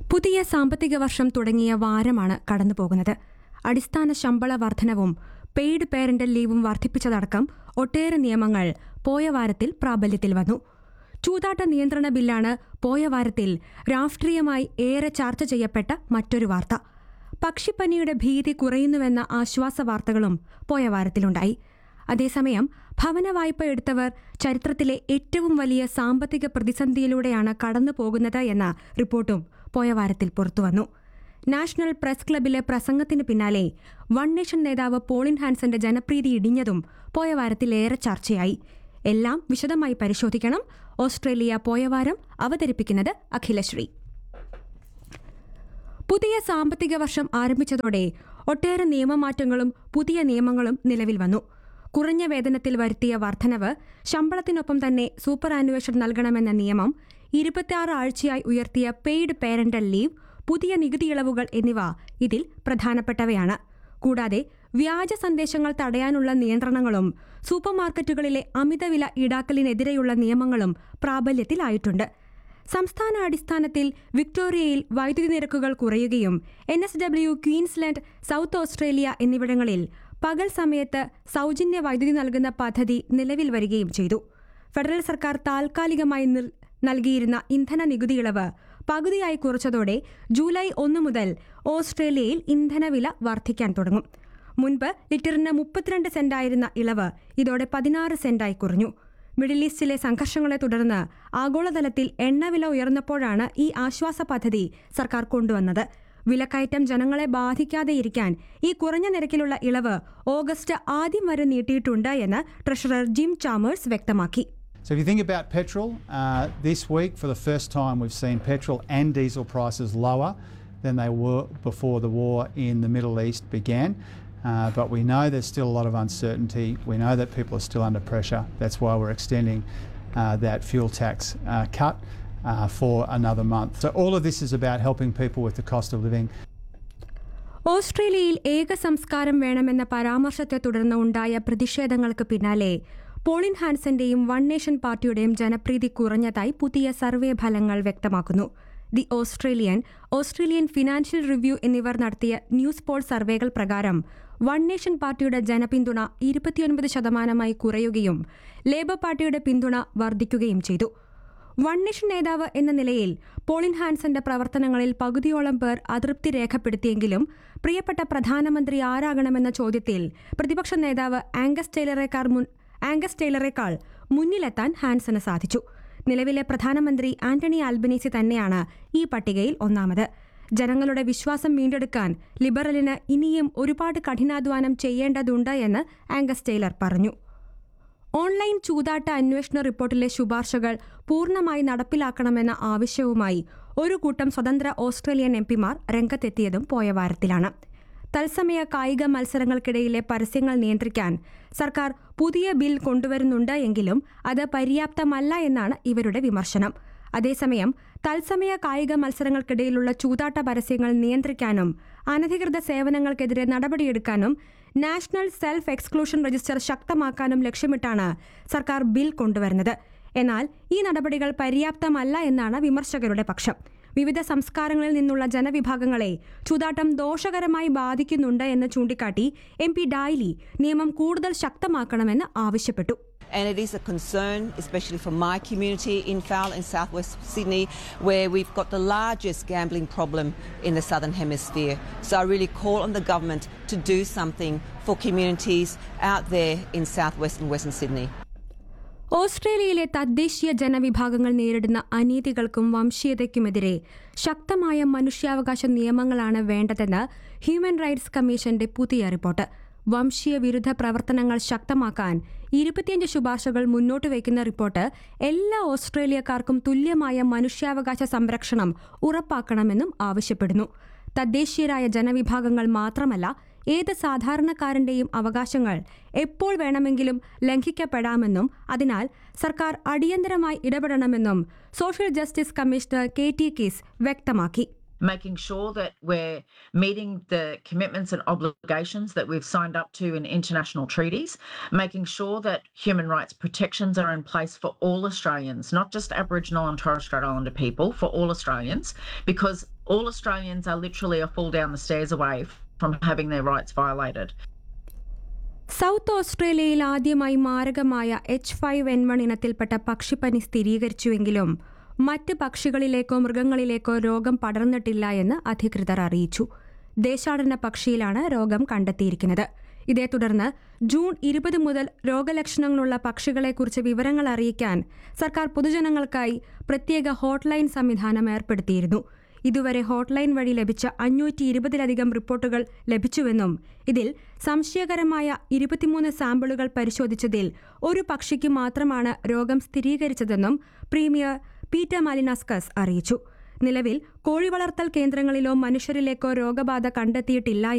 പുതിയ സാമ്പത്തിക വർഷം തുടങ്ങിയ വാരമാണ് കടന്നുപോകുന്നത് അടിസ്ഥാന ശമ്പള വർധനവും പെയ്ഡ് പേരന്റൽ ലീവും വർദ്ധിപ്പിച്ചതടക്കം ഒട്ടേറെ നിയമങ്ങൾ പോയ വാരത്തിൽ പ്രാബല്യത്തിൽ വന്നു ചൂതാട്ട നിയന്ത്രണ ബില്ലാണ് പോയ വാരത്തിൽ രാഷ്ട്രീയമായി ഏറെ ചർച്ച ചെയ്യപ്പെട്ട മറ്റൊരു വാർത്ത പക്ഷിപ്പനിയുടെ ഭീതി കുറയുന്നുവെന്ന ആശ്വാസ വാർത്തകളും പോയ വാരത്തിലുണ്ടായി അതേസമയം ഭവന വായ്പ എടുത്തവർ ചരിത്രത്തിലെ ഏറ്റവും വലിയ സാമ്പത്തിക പ്രതിസന്ധിയിലൂടെയാണ് കടന്നു പോകുന്നത് എന്ന റിപ്പോർട്ടും പോയ വാരത്തിൽ പുറത്തുവന്നു നാഷണൽ പ്രസ് ക്ലബിലെ പ്രസംഗത്തിന് പിന്നാലെ വൺ നേഷൻ നേതാവ് പോളിൻ ഹാൻസന്റെ ജനപ്രീതി ഇടിഞ്ഞതും പോയ വാരത്തിൽ ഏറെ ചർച്ചയായി എല്ലാം വിശദമായി പരിശോധിക്കണം ഓസ്ട്രേലിയ പോയ വാരം അവതരിപ്പിക്കുന്നത് അഖിലശ്രീ പുതിയ സാമ്പത്തിക വർഷം ആരംഭിച്ചതോടെ ഒട്ടേറെ നിയമമാറ്റങ്ങളും പുതിയ നിയമങ്ങളും നിലവിൽ വന്നു കുറഞ്ഞ വേതനത്തിൽ വരുത്തിയ വർധനവ് ശമ്പളത്തിനൊപ്പം തന്നെ സൂപ്പർ ആനുവേഷൻ നൽകണമെന്ന നിയമം ഇരുപത്തിയാറ് ആഴ്ചയായി ഉയർത്തിയ പെയ്ഡ് പേരന്റൽ ലീവ് പുതിയ നികുതി ഇളവുകൾ എന്നിവ ഇതിൽ പ്രധാനപ്പെട്ടവയാണ് കൂടാതെ വ്യാജ സന്ദേശങ്ങൾ തടയാനുള്ള നിയന്ത്രണങ്ങളും സൂപ്പർമാർക്കറ്റുകളിലെ അമിതവില ഈടാക്കലിനെതിരെയുള്ള നിയമങ്ങളും പ്രാബല്യത്തിലായിട്ടുണ്ട് സംസ്ഥാന അടിസ്ഥാനത്തിൽ വിക്ടോറിയയിൽ വൈദ്യുതി നിരക്കുകൾ കുറയുകയും N S W Queensland South Australia എന്നിവിടങ്ങളിൽ പകൽ സമയത്ത് സൗജന്യ വൈദ്യുതി നൽകുന്ന പദ്ധതി നിലവിൽ വരികയും ചെയ്തു ഫെഡറൽ സർക്കാർ താൽക്കാലികമായി നിർ- നൽകിയിരുന്ന ഇന്ധന നികുതി ഇളവ് പകുതിയായി കുറച്ചതോടെ ജൂലൈ ഒന്ന് മുതൽ ഓസ്ട്രേലിയയിൽ ഇന്ധനവില വർദ്ധിക്കാൻ തുടങ്ങും മുൻപ് ലിറ്ററിന് മുപ്പത്തിരണ്ട് സെന്റായിരുന്ന ഇളവ് ഇതോടെ പതിനാറ് സെന്റായി കുറഞ്ഞു മിഡിൽ ഈസ്റ്റിലെ സംഘർഷങ്ങളെ തുടർന്ന് ആഗോളതലത്തിൽ എണ്ണവില ഉയർന്നപ്പോഴാണ് ഈ ആശ്വാസ പദ്ധതി സർക്കാർ കൊണ്ടുവന്നത് വിലക്കയറ്റം ജനങ്ങളെ ബാധിക്കാതെയിരിക്കാൻ ഈ കുറഞ്ഞ നിരക്കിലുള്ള ഇളവ് ഓഗസ്റ്റ് ആദ്യം വരെ നീട്ടിയിട്ടുണ്ട് എന്ന് ട്രഷറർ ജിം ചാമേഴ്സ് വ്യക്തമാക്കി So if you think about petrol, uh, this week for the first time we've seen petrol and diesel prices lower than they were before the war in the Middle East began. Uh, but we know there's still a lot of uncertainty. We know that people are still under pressure. That's why we're extending uh, that fuel tax uh, cut uh, for another month. So all of this is about helping people with the cost of living. ഓസ്ട്രേലിയയിൽ ഏക സംസ്കാരം വേണമെന്ന പരാമർശത്തെ തുടർന്ന് ഉണ്ടായ പ്രതിഷേധങ്ങൾക്ക് പിന്നാലെ pollen ഹാൻസന്റെയും one nation പാർട്ടിയുടെയും ജനപ്രീതി കുറഞ്ഞതായി പുതിയ സർവേ ഫലങ്ങൾ വ്യക്തമാക്കുന്നു the Australian Australian financial review എന്നിവർ നടത്തിയ ന്യൂസ് പോൾ സർവേകൾ പ്രകാരം വൺ നേഷൻ പാർട്ടിയുടെ ജനപിന്തുണ ഇരുപത്തിയൊൻപത് ശതമാനമായി കുറയുകയും ലേബർ പാർട്ടിയുടെ പിന്തുണ വർദ്ധിക്കുകയും ചെയ്തു വൺ നേഷൻ നേതാവ് എന്ന നിലയിൽ പോളിൻ ഹാൻസന്റെ പ്രവർത്തനങ്ങളിൽ പകുതിയോളം പേർ അതൃപ്തി രേഖപ്പെടുത്തിയെങ്കിലും പ്രിയപ്പെട്ട പ്രധാനമന്ത്രി ആരാകണമെന്ന ചോദ്യത്തിൽ പ്രതിപക്ഷ നേതാവ് ആംഗസ് ടൈലറേക്കാൾ മുൻ ആംഗസ് ടൈലറേക്കാൾ മുന്നിലെത്താൻ ഹാൻസന് സാധിച്ചു നിലവിലെ പ്രധാനമന്ത്രി ആന്റണി ആൽബനീസി തന്നെയാണ് ഈ പട്ടികയിൽ ഒന്നാമത് ജനങ്ങളുടെ വിശ്വാസം വീണ്ടെടുക്കാൻ ലിബറലിന് ഇനിയും ഒരുപാട് കഠിനാധ്വാനം ചെയ്യേണ്ടതുണ്ട് എന്ന് ആംഗസ് ടൈലർ പറഞ്ഞു ഓൺലൈൻ ചൂതാട്ട അന്വേഷണ റിപ്പോർട്ടിലെ ശുപാർശകൾ പൂർണ്ണമായി നടപ്പിലാക്കണമെന്ന ആവശ്യവുമായി ഒരു കൂട്ടം സ്വതന്ത്ര ഓസ്ട്രേലിയൻ എംപിമാർ രംഗത്തെത്തിയതും പോയ വാരത്തിലാണ് തത്സമയ കായിക മത്സരങ്ങൾക്കിടയിലെ പരസ്യങ്ങൾ നിയന്ത്രിക്കാൻ സർക്കാർ പുതിയ ബിൽ കൊണ്ടുവരുന്നുണ്ട് എങ്കിലും അത് പര്യാപ്തമല്ല എന്നാണ് ഇവരുടെ വിമർശനം അതേസമയം തത്സമയ കായിക മത്സരങ്ങൾക്കിടയിലുള്ള ചൂതാട്ട പരസ്യങ്ങൾ നിയന്ത്രിക്കാനും അനധികൃത സേവനങ്ങൾക്കെതിരെ നടപടിയെടുക്കാനും നാഷണൽ സെൽഫ് എക്സ്ക്ലൂഷൻ രജിസ്റ്റർ ശക്തമാക്കാനും ലക്ഷ്യമിട്ടാണ് സർക്കാർ ബിൽ കൊണ്ടുവരുന്നത് എന്നാൽ ഈ നടപടികൾ പര്യാപ്തമല്ല എന്നാണ് വിമർശകരുടെ പക്ഷം വിവിധ സംസ്കാരങ്ങളിൽ നിന്നുള്ള ജനവിഭാഗങ്ങളെ ചൂതാട്ടം ദോഷകരമായി ബാധിക്കുന്നുണ്ട് എന്ന് ചൂണ്ടിക്കാട്ടി എം പി ഡായ്ലി നിയമം കൂടുതൽ ശക്തമാക്കണമെന്ന് ആവശ്യപ്പെട്ടു and it is a concern, especially for my community in Fowl in southwest Sydney, where we've got the largest gambling problem in the southern hemisphere. So I really call on the government to do something for communities out there in southwest and western Sydney. ഓസ്ട്രേലിയയിലെ തദ്ദേശീയ ജനവിഭാഗങ്ങൾ നേരിടുന്ന അനീതികൾക്കും വംശീയതയ്ക്കുമെതിരെ ശക്തമായ മനുഷ്യാവകാശ നിയമങ്ങളാണ് വേണ്ടതെന്ന് human rights കമ്മീഷന്റെ പുതിയ report വംശീയ വിരുദ്ധ പ്രവർത്തനങ്ങൾ ശക്തമാക്കാൻ ഇരുപത്തിയഞ്ച് ശുപാർശകൾ മുന്നോട്ട് വയ്ക്കുന്ന റിപ്പോർട്ട് എല്ലാ ഓസ്ട്രേലിയക്കാർക്കും തുല്യമായ മനുഷ്യാവകാശ സംരക്ഷണം ഉറപ്പാക്കണമെന്നും ആവശ്യപ്പെടുന്നു തദ്ദേശീയരായ ജനവിഭാഗങ്ങൾ മാത്രമല്ല ഏത് സാധാരണക്കാരന്റെയും അവകാശങ്ങൾ എപ്പോൾ വേണമെങ്കിലും ലംഘിക്കപ്പെടാമെന്നും അതിനാൽ സർക്കാർ അടിയന്തരമായി ഇടപെടണമെന്നും social justice commissioner Katie Kiss വ്യക്തമാക്കി making sure that we're meeting the commitments and obligations that we've signed up to in international treaties, making sure that human rights protections are in place for all Australians, not just Aboriginal and Torres Strait Islander people, for all Australians, because all Australians are literally a fall down the stairs away from having their rights violated. South ഓസ്ട്രേലിയയിൽ ആദ്യമായി മാരകമായ H five N one ഇനത്തിൽപ്പെട്ട പക്ഷിപ്പനി സ്ഥിരീകരിച്ചുവെങ്കിലും മറ്റ് പക്ഷികളിലേക്കോ മൃഗങ്ങളിലേക്കോ രോഗം പടർന്നിട്ടില്ല എന്ന് അധികൃതർ അറിയിച്ചു ദേശാടന പക്ഷിയിലാണ് രോഗം കണ്ടെത്തിയിരിക്കുന്നത് ഇതേ തുടർന്ന് ജൂൺ ഇരുപത് മുതൽ രോഗലക്ഷണങ്ങളുള്ള പക്ഷികളെക്കുറിച്ച് വിവരങ്ങൾ അറിയിക്കാൻ സർക്കാർ പൊതുജനങ്ങൾക്കായി പ്രത്യേക ഹോട്ട്ലൈൻ സംവിധാനം ഏർപ്പെടുത്തിയിരുന്നു ഇതുവരെ ഹോട്ട്ലൈൻ വഴി ലഭിച്ച അഞ്ഞൂറ്റി ഇരുപതിലധികം റിപ്പോർട്ടുകൾ ലഭിച്ചുവെന്നും ഇതിൽ സംശയകരമായ ഇരുപത്തിമൂന്ന് സാമ്പിളുകൾ പരിശോധിച്ചതിൽ ഒരു പക്ഷിക്ക് മാത്രമാണ് രോഗം സ്ഥിരീകരിച്ചതെന്നും പ്രീമിയർ പീറ്റർ മാലിനാസ്കസ് അറിയിച്ചു നിലവിൽ കോഴി വളർത്തൽ കേന്ദ്രങ്ങളിലോ മനുഷ്യരിലേക്കോ രോഗബാധ കണ്ടെത്തിയിട്ടില്ല